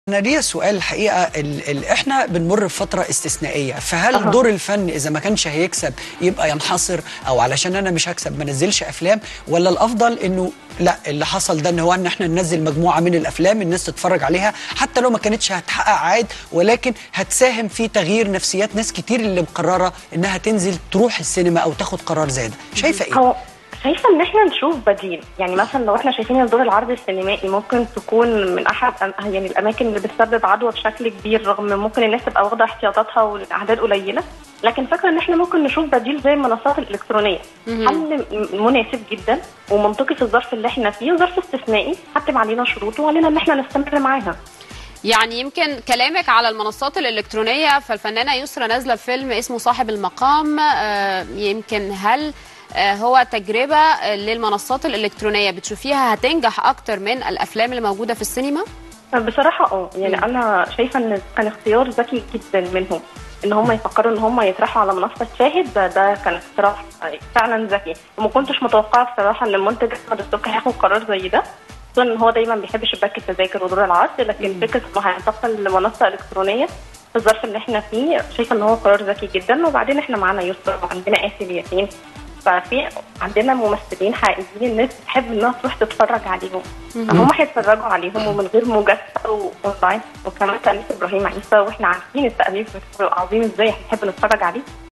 انا ليا سؤال الحقيقه ال ال احنا بنمر بفتره استثنائيه فهل أها. دور الفن اذا ما كانش هيكسب يبقى ينحصر او علشان انا مش هكسب ما نزلش افلام ولا الافضل انه لا اللي حصل ده ان هو ان احنا ننزل مجموعه من الافلام الناس تتفرج عليها حتى لو ما كانتش هتحقق عائد ولكن هتساهم في تغيير نفسيات ناس كتير اللي مقرره انها تنزل تروح السينما او تاخد قرار زي ده شايفه ايه هو شايفه ان احنا نشوف بديل يعني مثلا لو احنا شايفين ان دور العرض السينمائي ممكن تكون من احد أم- يعني الاماكن اللي بتسبب عدوى بشكل كبير رغم ممكن الناس تبقى واخده احتياطاتها والاعداد قليله لكن فاكره ان احنا ممكن نشوف بديل زي المنصات الالكترونيه حل م- مناسب جدا ومنطقي في الظرف اللي احنا فيه وظرف استثنائي حتم علينا شروط وعلينا ان احنا نستمر معاها يعني يمكن كلامك على المنصات الإلكترونية فالفنانة يسرى نازلة فيلم اسمه صاحب المقام آه، يمكن هل آه، هو تجربة آه، للمنصات الإلكترونية بتشوفيها هتنجح أكتر من الأفلام اللي موجودة في السينما؟ بصراحة اه يعني مم. أنا شايفة إن كان اختيار ذكي جدا منهم إن هم يفكروا إن هم يطرحوا على منصة شاهد ده, ده كان اقتراح فعلا ذكي وما كنتش متوقعة بصراحة إن المنتج أحمد السبكي هياخد قرار زي ده خصوصا إن هو دايما بيحب شباك التذاكر ودور العرض لكن فكرة إنه هينتقل لمنصة إلكترونية في الظرف اللي احنا فيه شايفة إن هو قرار ذكي جدا وبعدين احنا معانا يسرا وعندنا آسر ياسين ففي عندنا ممثلين حقيقيين الناس بتحب انها تروح تتفرج عليهم فهم هيتفرجوا عليهم ومن غير مجازفه واونلاين وكمان تأليف ابراهيم عيسى واحنا عارفين التأليف بتاعه عظيم ازاي هنحب نتفرج عليه